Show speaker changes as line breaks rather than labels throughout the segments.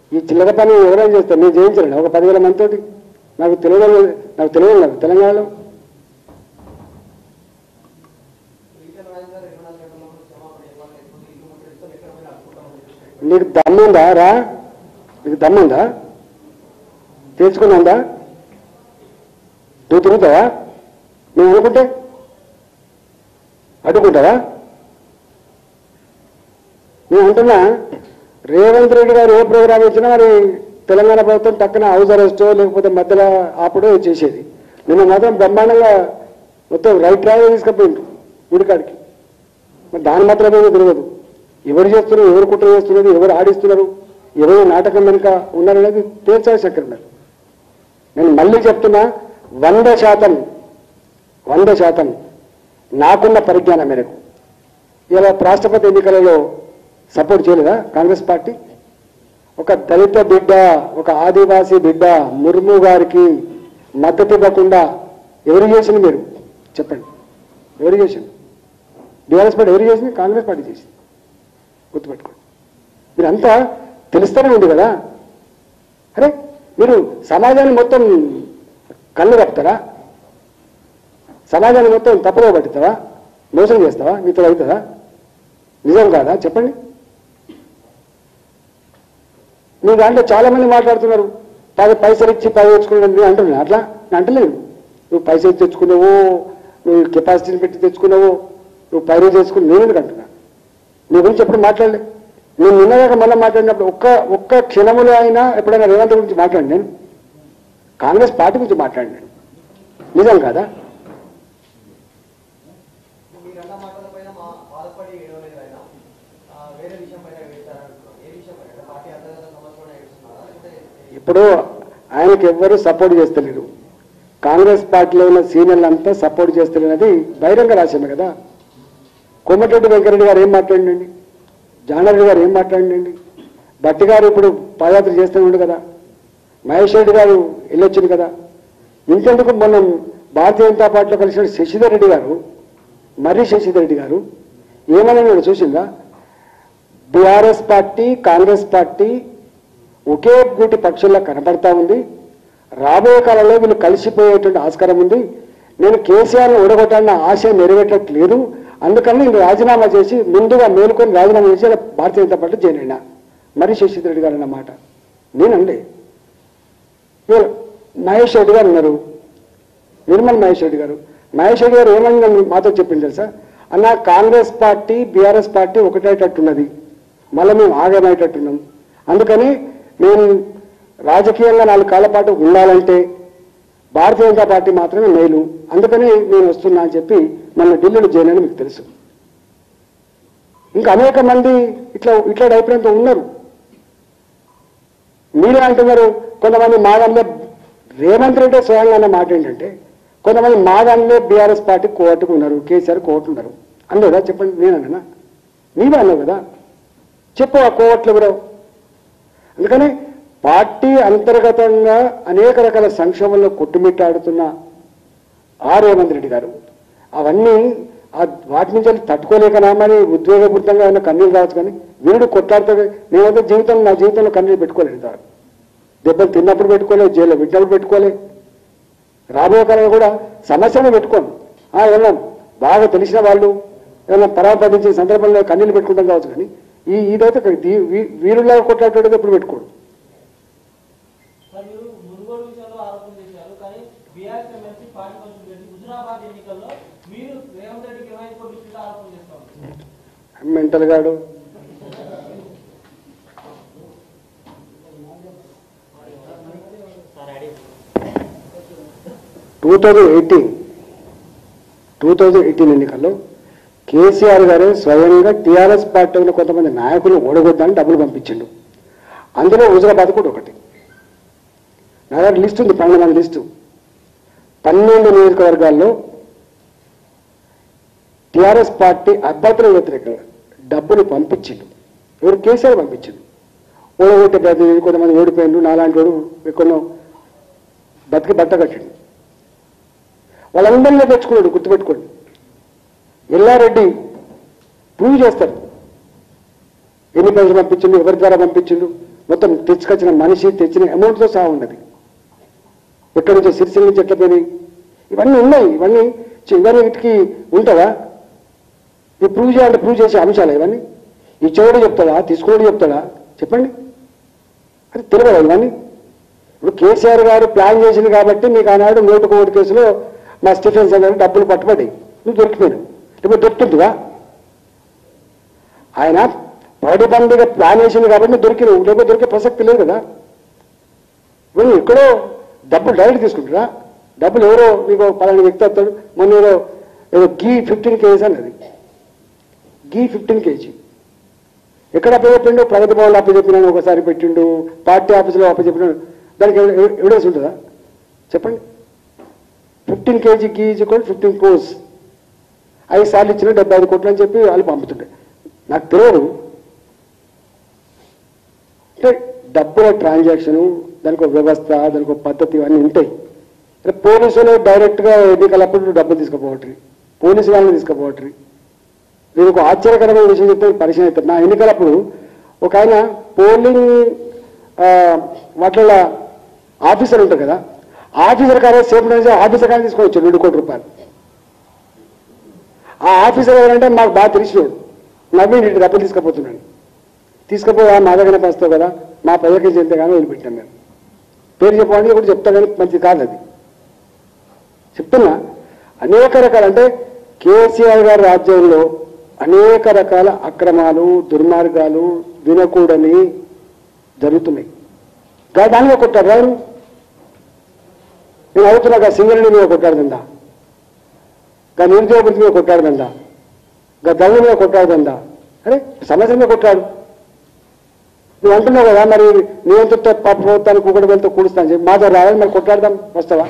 ఈ చిల్లర పని ఎవరైనా చేస్తారు నేను చేయించలేను ఒక పదివేల మందితోటి నాకు తెలియదు నాకు తెలియదు నాకు తెలంగాణలో నీకు దమ్ముందా రా నీకు దమ్ముందా తెలుసుకున్నాందా నువ్వు తిరుగుతావా నువ్వు అనుకుంటే అడ్డుకుంటావా నేను అంటున్నా రేవంత్ రెడ్డి గారు ఏ ప్రోగ్రామ్ ఇచ్చినా మరి తెలంగాణ ప్రభుత్వం పక్కన హౌస్ అరెస్టో లేకపోతే మధ్యలో ఆపుడో చేసేది నిన్న మాత్రం బ్రహ్మాండంగా మొత్తం రైట్ ట్రావెల్ తీసుకుపోయింది గుడికాడికి మరి దాని మాత్రమే తెలియదు ఎవరు చేస్తున్నారు ఎవరు కుట్ర చేస్తున్నారు ఎవరు ఆడిస్తున్నారు ఎవరు నాటకం వెనుక ఉన్నారనేది తేల్చాల్సి అక్కడ ఉన్నారు నేను మళ్ళీ చెప్తున్నా వంద శాతం వంద శాతం నాకున్న పరిజ్ఞానం మేరకు ఇలా రాష్ట్రపతి ఎన్నికలలో సపోర్ట్ చేయలేదా కాంగ్రెస్ పార్టీ ఒక దళిత బిడ్డ ఒక ఆదివాసీ బిడ్డ ముర్ము గారికి మద్దతు ఇవ్వకుండా ఎవరు చేసింది మీరు చెప్పండి ఎవరు చేసింది బీఆర్ఎస్ పార్టీ ఎవరు చేసింది కాంగ్రెస్ పార్టీ చేసింది గుర్తుపెట్టుకోండి మీరంతా తెలుస్తూనే ఉంది కదా అరే మీరు సమాజాన్ని మొత్తం కళ్ళు కప్పుతారా సమాజాన్ని మొత్తం తప్పులో పట్టుతావా మోసం చేస్తావా మీతో అవుతుందా నిజం కాదా చెప్పండి మీ దాంట్లో చాలా మంది మాట్లాడుతున్నారు పది పైసలు ఇచ్చి పది తెచ్చుకున్నాను అంటున్నా అట్లా నేను అంటలేదు నువ్వు పైసలు తెచ్చుకున్నావు నువ్వు కెపాసిటీని పెట్టి తెచ్చుకున్నావు నువ్వు పైరు చేసుకుని నేను ఎందుకు అంటున్నా నీ గురించి ఎప్పుడు మాట్లాడలే నేను నిన్నదాకా మళ్ళీ మాట్లాడినప్పుడు ఒక్క ఒక్క క్షణములో అయినా ఎప్పుడైనా రేవంత్ గురించి మాట్లాడి నేను కాంగ్రెస్ పార్టీ గురించి మాట్లాడి నేను నిజం కాదా
మీరన్న మాటల పైన మా బాధపడి ఏడవలేదు ఆయన ఆ, వేరే విషయం పైన వేస్తారంటున్నారు ఏ విషయం పైన పార్టీ అంతర్గత సమస్యలు ఏడుస్తున్నారా లేకపోతే
ఇప్పుడు ఆయనకి ఎవ్వరు సపోర్ట్ చేస్తలేరు కాంగ్రెస్ పార్టీలో ఉన్న సీనియర్లు అంతా సపోర్ట్ చేస్తలేనది బహిరంగ రాశాము కదా కోమటిరెడ్డి వెంకరెడ్డి గారు ఏం మాట్లాడండి జానారెడ్డి గారు ఏం మాట్లాడండి భట్టి గారు ఇప్పుడు పాదయాత్ర చేస్తూనే ఉండు కదా మహేష్ రెడ్డి గారు వెళ్ళొచ్చింది కదా ఇంకెందుకు మనం భారతీయ జనతా పార్టీలో కలిసిన శశిధర్ రెడ్డి గారు మర్రి శశిధర్ రెడ్డి గారు ఏమని నేను చూసిందా బీఆర్ఎస్ పార్టీ కాంగ్రెస్ పార్టీ ఒకే గూటి పక్షుల్లో కనపడతా ఉంది రాబోయే కాలంలో వీళ్ళు కలిసిపోయేటువంటి ఆస్కారం ఉంది నేను కేసీఆర్ని ఓడగొట్టాలన్న ఆశ నెరవేరట్లేదు అందుకని నేను రాజీనామా చేసి ముందుగా మేలుకొని రాజీనామా చేసి ఇలా భారతీయ జనతా పార్టీ జాయిన్ అయినా మరి శశి రెడ్డి గారు అన్నమాట నేనండి వీళ్ళు మహేష్ రెడ్డి గారు ఉన్నారు నిర్మల్ మహేష్ రెడ్డి గారు మహేష్ రెడ్డి గారు ఏమని నన్ను మాతో చెప్పింది తెలుసా అన్న కాంగ్రెస్ పార్టీ బీఆర్ఎస్ పార్టీ ఒకటేటట్టున్నది మళ్ళీ మేము ఆగమయ్యేటట్టున్నాం అందుకని మేము రాజకీయంగా నాలుగు కాళ్ళ పాటు ఉండాలంటే భారతీయ జనతా పార్టీ మాత్రమే మేలు అందుకని నేను వస్తున్నా అని చెప్పి మన ఢిల్లీలో జాయిన్ అని మీకు తెలుసు ఇంకా అనేక మంది ఇట్లా ఇట్లా అభిప్రాయంతో ఉన్నారు మీరే అంటున్నారు కొంతమంది మా దానిలో రేవంత్ రెడ్డి స్వయంగా అన్న మాట ఏంటంటే కొంతమంది మా దానిలో బీఆర్ఎస్ పార్టీ కోర్టుకు ఉన్నారు కేసీఆర్ కోర్టు ఉన్నారు అన్నదా చెప్పండి నేను అన్నా నీవే అన్నావు కదా చెప్పు ఆ కోవట్లు ఎవరో అందుకని పార్టీ అంతర్గతంగా అనేక రకాల సంక్షోభంలో కొట్టుమిట్టాడుతున్న ఆ రేవంత్ రెడ్డి గారు అవన్నీ ఆ వాటి నుంచి వెళ్ళి తట్టుకోలేకనా మరి ఉద్వేగపూరితంగా ఏమైనా కన్నీళ్ళు రావచ్చు కానీ వీరుడు కొట్లాడుతాడు నేనైతే జీవితంలో నా జీవితంలో కన్నీళ్ళు పెట్టుకోలేదు ఇంతవరకు దెబ్బలు తిన్నప్పుడు పెట్టుకోలేదు జైల్లో పెట్టినప్పుడు పెట్టుకోలే రాబోయే కాలంలో కూడా సమస్యను పెట్టుకోను ఆ, ఏమన్నా బాగా తెలిసిన వాళ్ళు ఏమైనా పరాపదించిన సందర్భంలో కన్నీళ్ళు పెట్టుకుంటాం కావచ్చు కానీ ఈ ఇదైతే దీ- వీ- వీరులాగా కొట్లాడేది ఎప్పుడు పెట్టుకోడు
మరి మీరు మునుగోడు విషయంలో ఆరోపణ చేశారు కానీ బీఆర్ఎస్ ఎమ్మెల్సీ పార్టీ కొంచెం పెట్టి హుజురాబాద్ ఎన్నికల్లో మీరు రేవంత్ రెడ్డికి ఇరవై ఐదు కోట్ల ఇచ్చింటే ఆరోపణ చేస్తాం
మెంటల్ గాడు two thousand eighteen two thousand eighteen ఎన్నికల్లో కేసీఆర్ గారే స్వయంగా టీఆర్ఎస్ పార్టీ ఉన్న కొంతమంది నాయకులు ఓడగొద్దని డబ్బులు పంపించిండు అందులో హుజరాబాద్ కూడా ఒకటి నా దగ్గర లిస్ట్ ఉంది పన్నెండు మంది లిస్టు పన్నెండు నియోజకవర్గాల్లో టిఆర్ఎస్ పార్టీ అభ్యర్థులకు వ్యతిరేకంగా డబ్బులు పంపించిండు ఎవరు కేసీఆర్ పంపించిండు ఓడగొట్టే ప్రతినిధి కొంతమంది ఓడిపోయిండు నాలాంటి వాడు ఎక్కడో బతికి బట్ట కట్టిండు వాళ్ళందరినీ తెచ్చుకున్నాడు గుర్తుపెట్టుకోండి ఎల్లారెడ్డి ప్రూవ్ చేస్తారు ఎన్ని పైసలు పంపించిండు ఎవరి ద్వారా పంపించిండు మొత్తం తెచ్చుకొచ్చిన మనిషి తెచ్చిన అమౌంట్తో సహా ఉన్నది ఎక్కడి నుంచో సిరిసిల్ల నుంచి ఎట్లా పోయినాయి ఇవన్నీ ఉన్నాయి ఇవన్నీ చి- ఇవన్నీ వీటికి ఉంటుందా ఇది ప్రూవ్ చేయాలంటే ప్రూవ్ చేసే అంశాలు ఇవన్నీ ఇచ్చేవాడు చెప్తాడా తీసుకునేవాడు చెప్తాడా చెప్పండి అది తెలియదా ఇవన్నీ ఇప్పుడు కేసీఆర్ గారు ప్లాన్ చేసింది కాబట్టి మీకు ఆనాడు నోటు కోటి కేసులో మా స్టీఫెన్స్ గారు డబ్బులు పట్టుబడ్డాయి నువ్వు దొరికిపోయాను ఇప్పుడు దొరుకుతుందిగా ఆయన పౌడిబందిగా ప్లాన్ చేసింది కాబట్టి నువ్వు దొరికినావు లేకపోతే దొరికే ప్రసక్తి లేదు కదా ఇప్పుడు నువ్వు ఎక్కడో డబ్బులు డైరెక్ట్ తీసుకుంటారా డబ్బులు ఎవరో నీకు పలానా వ్యక్తి వస్తాడు మొన్న ఏదో ఏదో గీ ఫిఫ్టీన్ కేజీస్ అన్నది గీ ఫిఫ్టీన్ కేజీ ఎక్కడ అప్పచెప్పిండు ప్రగతి భవన్లో అప్పచెప్పినాను ఒకసారి పెట్టిండు పార్టీ ఆఫీసులో అప్పచెప్పినాడు దానికి ఎవి- ఎవిడెన్స్ ఉంటుందా చెప్పండి ఫిఫ్టీన్ కేజీ గీజీ కూడా ఫిఫ్టీన్ కోర్స్ ఐదు సార్లు ఇచ్చిన డెబ్బై ఐదు కోట్లు అని చెప్పి వాళ్ళు పంపుతుండే నాకు తెలియదు అంటే డబ్బుల ట్రాన్సాక్షన్ దానికి ఒక వ్యవస్థ దానికి ఒక పద్ధతి ఇవన్నీ ఉంటాయి అంటే పోలీసులు డైరెక్ట్గా ఎన్నికలప్పుడు డబ్బులు తీసుకుపోవట్రి పోలీసు వాళ్ళని తీసుకుపోవట్రి నేను ఒక ఆశ్చర్యకరమైన విషయం చెప్తే పరిచయం అవుతుంది నా ఎన్నికలప్పుడు ఒక ఆయన పోలింగ్ ఆ, వాటిలో ఆఫీసర్ ఉంటారు కదా ఆఫీసర్ కారే సేఫ్ నుంచి ఆఫీసర్ కానీ తీసుకోవచ్చు రెండు కోట్ల రూపాయలు ఆ ఆఫీసర్ ఎవరంటే మాకు బాగా తెలిసినోడు నవీన్ రెడ్డి డబ్బులు తీసుకుపోతున్నాడు తీసుకుపోయా మా దగ్గర వస్తావు కదా మా ప్రజలకి చెందితే కానీ వదిలిపెట్టాం మేము పేరు చెప్పడానికి కూడా చెప్తా కానీ మంచిది కాదు అది చెప్తున్నా అనేక రకాల అంటే కేసీఆర్ గారి రాజ్యంలో అనేక రకాల అక్రమాలు దుర్మార్గాలు వినకూడని జరుగుతున్నాయి గా దానిలో కొట్టారు రాను నేను అడుగుతున్నా సింగరేణి మీద కొట్టాడుతుందా గా నిరుద్యోగ వృత్తి మీద కొట్టాడుతుందా గా దళ మీద కొట్టాడుతుందా అరే సమస్య మీద కొట్టాడు నువ్వు అంటున్నావు కదా మరి నియంత్రిత ప్రభుత్వానికి కూడా వెళ్తే కూడుస్తాను చెప్పి మాతో రావాలి మరి కొట్లాడదాం వస్తావా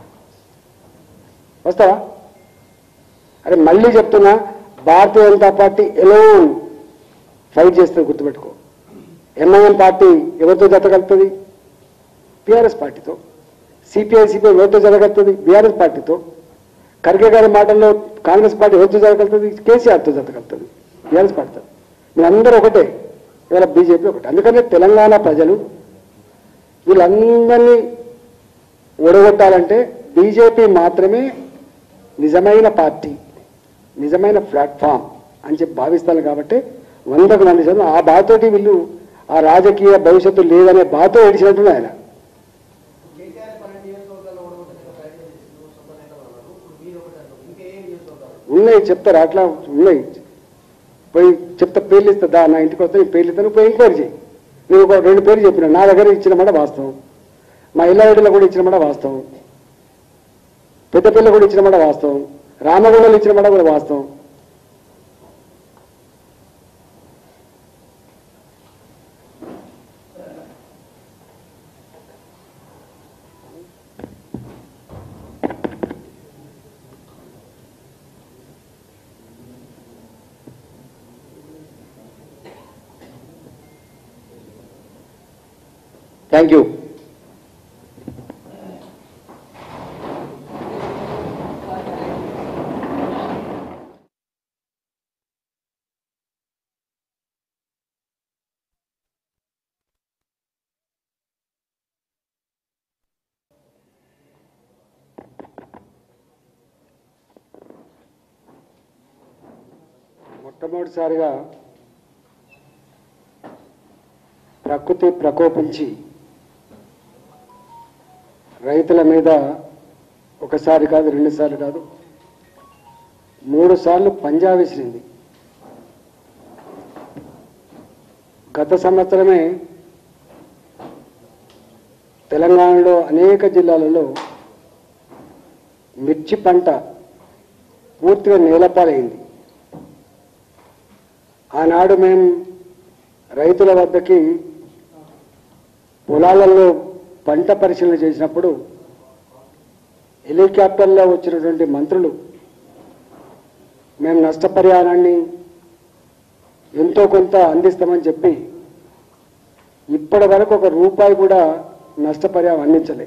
వస్తావా అరే మళ్ళీ చెప్తున్నా Bharatiya Janata party alone fight చేస్తుంది గుర్తుపెట్టుకో ఎంఐఎం పార్టీ ఎవరితో జతగలుగుతుంది బీఆర్ఎస్ పార్టీతో సిపిఐ సిపిఐ ఎవరితో జరగలుగుతుంది బీఆర్ఎస్ పార్టీతో ఖర్గే గారి మాటల్లో కాంగ్రెస్ పార్టీ ఎవరితో జరగలుగుతుంది కేసీఆర్తో జతగలుగుతుంది బీఆర్ఎస్ పార్టీతో మీరందరూ ఒకటే ఇవాళ బీజేపీ ఒకటే అందుకనే తెలంగాణ ప్రజలు వీళ్ళందరినీ ఓడగొట్టాలంటే బీజేపీ మాత్రమే నిజమైన పార్టీ నిజమైన ప్లాట్ఫామ్ అని చెప్పి భావిస్తాను కాబట్టి వందకు వంద శాతం ఆ బాధతోటి వీళ్ళు ఆ రాజకీయ భవిష్యత్తు లేదనే బాధతో ఏడిచినట్టు ఆయన
కేసీఆర్ పన్నెండు నియోజకవర్గాల్లో ఓడగొట్టడానికి ప్రయత్నం చేసిండు సొంత నేతలు అన్నారు ఇప్పుడు మీరు ఒకటి అంటారు ఇంకా ఏ నియోజకవర్గాలు
ఉన్నాయి చెప్తారు అట్లా ఉన్నాయి పోయి చెప్తా పేర్లు ఇస్తా దా నా ఇంటికి వస్తే నేను పేర్లు ఇస్తాను పోయి ఎంక్వైరీ చేయి నేను ఒక రెండు పేర్లు చెప్పిన నా దగ్గర ఇచ్చిన మాట వాస్తవం మా ఇల్లారెడ్డిలో కూడా ఇచ్చిన మాట వాస్తవం పెద్దపల్లి కూడా ఇచ్చిన మాట వాస్తవం రామగుండంలో ఇచ్చిన మాట కూడా వాస్తవం
థ్యాంక్ యూ
మొట్టమొదటిసారిగా ప్రకృతి ప్రకోపించి రైతుల మీద ఒకసారి కాదు రెండుసార్లు కాదు మూడు సార్లు పంజా విసిరింది గత సంవత్సరమే తెలంగాణలో అనేక జిల్లాలలో మిర్చి పంట పూర్తిగా నేలపాలైంది ఆనాడు మేము రైతుల వద్దకి పొలాలలో పంట పరిశీలన చేసినప్పుడు హెలికాప్టర్లో వచ్చినటువంటి మంత్రులు మేము నష్టపరిహారాన్ని ఎంతో కొంత అందిస్తామని చెప్పి ఇప్పటి వరకు ఒక రూపాయి కూడా నష్టపరిహారం అందించలే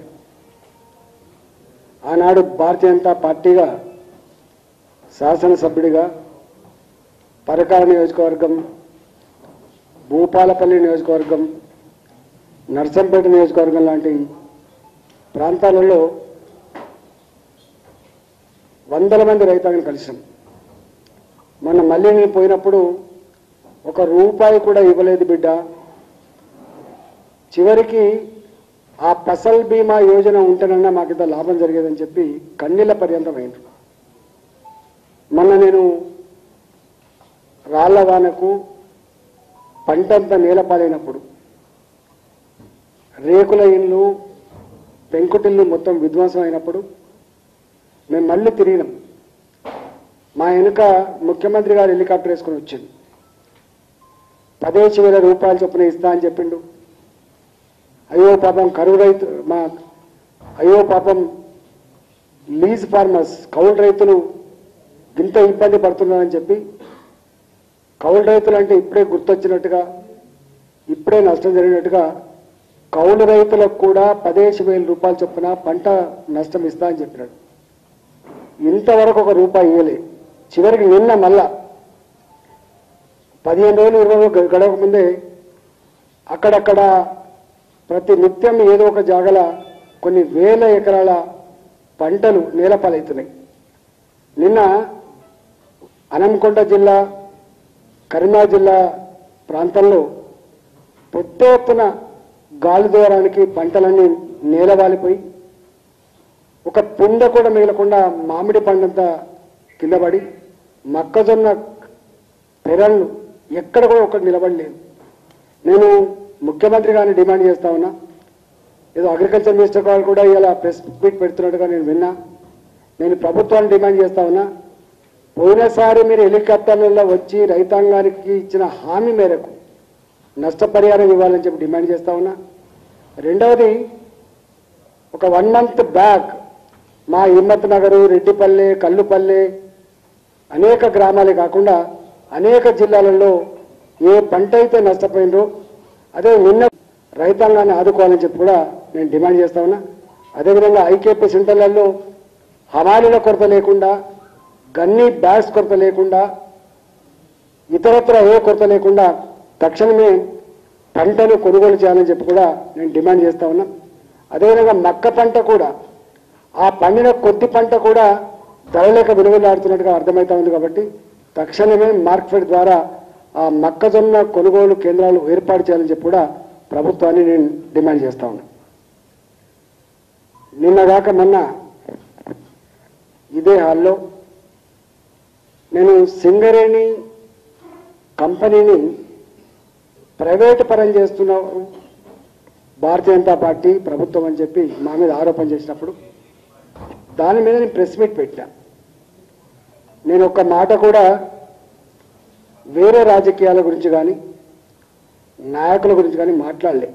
ఆనాడు భారతీయ జనతా పార్టీగా శాసనసభ్యుడిగా పరకాల నియోజకవర్గం భూపాలపల్లి నియోజకవర్గం నర్సంపేట నియోజకవర్గం లాంటి ప్రాంతాలలో వందల మంది రైతాంగం కలిసాం మొన్న మళ్ళీ నేను పోయినప్పుడు ఒక రూపాయి కూడా ఇవ్వలేదు బిడ్డ చివరికి ఆ ఫసల్ బీమా యోజన ఉంటేనన్నా మాకు ఇంత లాభం జరిగేదని చెప్పి కన్నీళ్ళ పర్యంతం అయింది మొన్న నేను రాళ్ల వానకు పంటంతా నేలపాలైనప్పుడు రేకుల ఇల్లు పెంకుటిల్లు మొత్తం విధ్వంసం అయినప్పుడు మేము మళ్ళీ తిరిగినాం మా వెనుక ముఖ్యమంత్రి గారు హెలికాప్టర్ వేసుకుని వచ్చింది పదిహేను వేల రూపాయలు చొప్పున ఇస్తా అని చెప్పిండు అయ్యో పాపం కరువు రైతు మా అయ్యో పాపం లీజ్ ఫార్మర్స్ కౌలు రైతులు ఇంత ఇబ్బంది పడుతున్నారని చెప్పి కౌలు రైతులు అంటే ఇప్పుడే గుర్తొచ్చినట్టుగా ఇప్పుడే నష్టం జరిగినట్టుగా కౌలు రైతులకు కూడా పదిహేను వేల రూపాయలు చొప్పున పంట నష్టం ఇస్తా అని చెప్పినాడు ఇంతవరకు ఒక రూపాయి ఇవ్వలే చివరికి నిన్న మళ్ళా పదిహేను రోజులు ఇరవై రోజులు గ- గడవక ముందే అక్కడక్కడ ప్రతి నిత్యం ఏదో ఒక జాగల కొన్ని వేల ఎకరాల పంటలు నేలపాలవుతున్నాయి నిన్న అనంకొండ జిల్లా కరీంనగర్ జిల్లా ప్రాంతంలో పెద్ద ఎత్తున గాలి దూరానికి పంటలన్నీ నేలవాలిపోయి ఒక పుండ కూడా మిగలకుండా మామిడి పండంతా కింద పడి మొక్కజొన్న పెరళ్ళు ఎక్కడ కూడా ఒకటి నిలబడలేదు నేను ముఖ్యమంత్రి గారిని డిమాండ్ చేస్తా ఉన్నా ఏదో అగ్రికల్చర్ మినిస్టర్ గారు కూడా ఇలా ప్రెస్ మీట్ పెడుతున్నట్టుగా నేను విన్నా నేను ప్రభుత్వాన్ని డిమాండ్ చేస్తా ఉన్నా పోయినసారి మీరు హెలికాప్టర్లలో వచ్చి రైతాంగానికి ఇచ్చిన హామీ మేరకు నష్టపరిహారం ఇవ్వాలని చెప్పి డిమాండ్ చేస్తా ఉన్నా రెండవది ఒక వన్ మంత్ బ్యాక్ మా హిమ్మత్ నగరు రెడ్డిపల్లె కల్లుపల్లె అనేక గ్రామాలే కాకుండా అనేక జిల్లాలలో ఏ పంట అయితే నష్టపోయిందో అదే నిన్న రైతాంగాన్ని ఆదుకోవాలని చెప్పి కూడా నేను డిమాండ్ చేస్తా ఉన్నా అదేవిధంగా ఐకేపీ సెంటర్లలో హమాలీల కొరత లేకుండా గన్నీ బ్యాగ్స్ కొరత లేకుండా ఇతరత్ర ఏ కొరత లేకుండా తక్షణమే పంటను కొనుగోలు చేయాలని చెప్పి కూడా నేను డిమాండ్ చేస్తా ఉన్నా అదేవిధంగా మక్క పంట కూడా ఆ పండిన కొద్ది పంట కూడా ధరలేక విలువలాడుతున్నట్టుగా అర్థమవుతా ఉంది కాబట్టి తక్షణమే మార్కెట్ ద్వారా ఆ మొక్కజొన్న కొనుగోలు కేంద్రాలు ఏర్పాటు చేయాలని చెప్పి కూడా ప్రభుత్వాన్ని నేను డిమాండ్ చేస్తా ఉన్నా నిన్నగాక మొన్న ఇదే హాల్లో నేను సింగరేణి కంపెనీని ప్రైవేటు పరం చేస్తున్నారు భారతీయ జనతా పార్టీ ప్రభుత్వం అని చెప్పి మా మీద ఆరోపణ చేసినప్పుడు దాని మీద నేను ప్రెస్ మీట్ పెట్టా నేను ఒక్క మాట కూడా వేరే రాజకీయాల గురించి కానీ నాయకుల గురించి కానీ మాట్లాడలే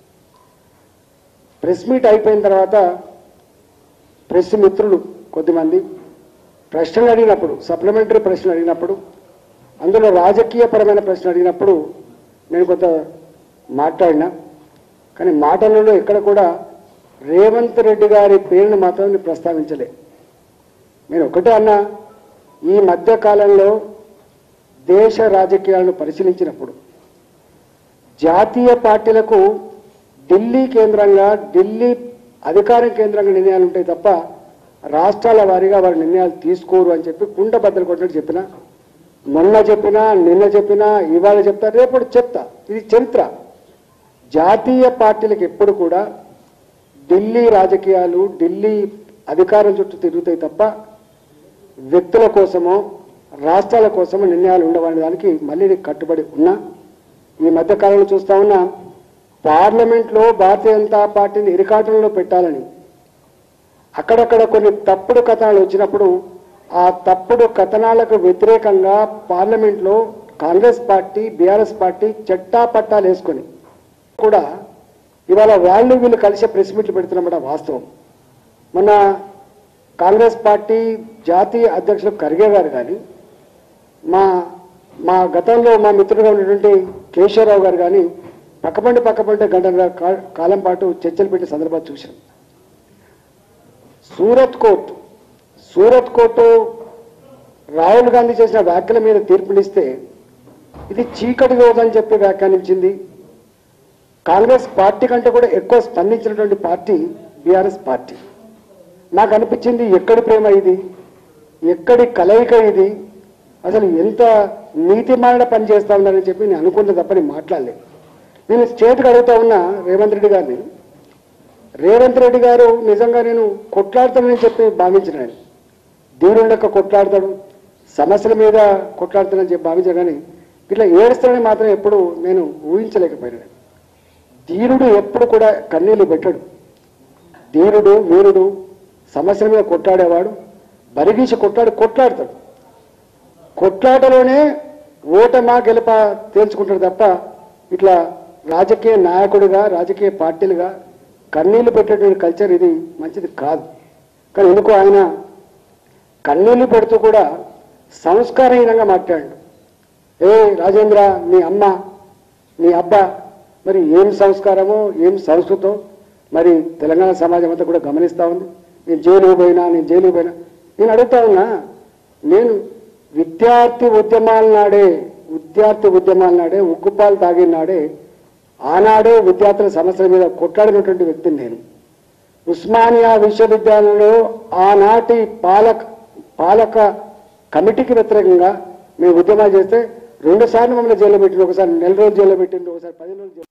ప్రెస్ మీట్ అయిపోయిన తర్వాత ప్రెస్ మిత్రులు కొద్దిమంది ప్రశ్నలు అడిగినప్పుడు సప్లిమెంటరీ ప్రశ్నలు అడిగినప్పుడు అందులో రాజకీయపరమైన ప్రశ్న అడిగినప్పుడు నేను కొంత మాట్లాడినా కానీ మాటలలో ఎక్కడ కూడా రేవంత్ రెడ్డి గారి పేరును మాత్రం నేను ప్రస్తావించలే నేను ఒకటే అన్నా ఈ మధ్య కాలంలో దేశ రాజకీయాలను పరిశీలించినప్పుడు జాతీయ పార్టీలకు ఢిల్లీ కేంద్రంగా ఢిల్లీ అధికారం కేంద్రంగా నిర్ణయాలు ఉంటాయి తప్ప రాష్ట్రాల వారీగా వారి నిర్ణయాలు తీసుకోరు అని చెప్పి కుండ బద్దలు కొట్టినట్టు చెప్పిన మొన్న చెప్పినా నిన్న చెప్పినా ఇవాళ చెప్తా రేపు చెప్తా ఇది చరిత్ర జాతీయ పార్టీలకు ఎప్పుడు కూడా ఢిల్లీ రాజకీయాలు ఢిల్లీ అధికారం చుట్టూ తిరుగుతాయి తప్ప వ్యక్తుల కోసమో రాష్ట్రాల కోసమో నిర్ణయాలు ఉండవనే దానికి మళ్ళీ నేను కట్టుబడి ఉన్నా ఈ మధ్య కాలంలో చూస్తా ఉన్నా పార్లమెంట్లో భారతీయ జనతా పార్టీని ఇరికాటంలో పెట్టాలని అక్కడక్కడ కొన్ని తప్పుడు కథనాలు వచ్చినప్పుడు ఆ తప్పుడు కథనాలకు వ్యతిరేకంగా పార్లమెంట్లో కాంగ్రెస్ పార్టీ బీఆర్ఎస్ పార్టీ చట్టా పట్టాలు వేసుకొని కూడా ఇవాళ వాళ్ళు వీళ్ళు కలిసే ప్రెస్ మీట్లు పెడుతున్నమాట వాస్తవం మొన్న కాంగ్రెస్ పార్టీ జాతీయ అధ్యక్షులు ఖర్గే గారు కానీ మా మా గతంలో మా మిత్రుడుగా ఉన్నటువంటి కేశవరావు గారు కానీ పక్కపండి పక్కపండి గంటల కా- కాలం పాటు చర్చలు పెట్టే సందర్భాలు చూశాం సూరత్ కోర్టు సూరత్ కోర్టు రాహుల్ గాంధీ చేసిన వ్యాఖ్యల మీద తీర్పునిస్తే ఇది చీకటి రోజు అని చెప్పి వ్యాఖ్యానించింది కాంగ్రెస్ పార్టీ కంటే కూడా ఎక్కువ స్పందించినటువంటి పార్టీ బీఆర్ఎస్ పార్టీ నాకు అనిపించింది ఎక్కడి ప్రేమ ఇది ఎక్కడి కలయిక ఇది అసలు ఎంత నీతిమాలిన పని చేస్తా ఉన్నారని చెప్పి నేను అనుకున్న తప్ప నేను మాట్లాడలేదు నేను స్టేట్కి అడుగుతా ఉన్నా రేవంత్ రెడ్డి గారిని రేవంత్ రెడ్డి గారు నిజంగా నేను కొట్లాడతానని చెప్పి భావించినాను దేవుడి లెక్క కొట్లాడతాడు సమస్యల మీద కొట్లాడుతానని చెప్పి భావించాను కానీ ఇట్లా ఏడుస్తాడని మాత్రం ఎప్పుడు నేను ఊహించలేకపోయినాను ధీరుడు ఎప్పుడు కూడా కన్నీళ్లు పెట్టడు ధీరుడు వీరుడు సమస్యల మీద కొట్లాడేవాడు బరిగీసి కొట్లాడు కొట్లాడతాడు కొట్లాటలోనే ఓటమా గెలుప తేల్చుకుంటాడు తప్ప ఇట్లా రాజకీయ నాయకుడిగా రాజకీయ పార్టీలుగా కన్నీళ్లు పెట్టేటువంటి కల్చర్ ఇది మంచిది కాదు కానీ ఎందుకో ఆయన కన్నీళ్లు పెడుతూ కూడా సంస్కారహీనంగా మాట్లాడాడు ఏ రాజేంద్ర నీ అమ్మ నీ అబ్బా మరి ఏం సంస్కారమో ఏం సంస్కృతో మరి తెలంగాణ సమాజం అంతా కూడా గమనిస్తూ ఉంది నేను జైలుకు పోయినా నేను జైలుకు పోయినా నేను అడుగుతా ఉన్నా నేను విద్యార్థి ఉద్యమాల నాడే విద్యార్థి ఉద్యమాల నాడే ఉక్కుపాలు తాగిన నాడే ఆనాడే విద్యార్థుల సమస్యల మీద కొట్లాడినటువంటి వ్యక్తిని నేను ఉస్మానియా విశ్వవిద్యాలయంలో ఆనాటి పాలక పాలక కమిటీకి వ్యతిరేకంగా మేము ఉద్యమాలు చేస్తే రెండు సార్లు మమ్మల్ని జైల్లో పెట్టింది ఒకసారి నెల రోజులు జైల్లో పెట్టింది ఒకసారి పది రోజులు జైల్లో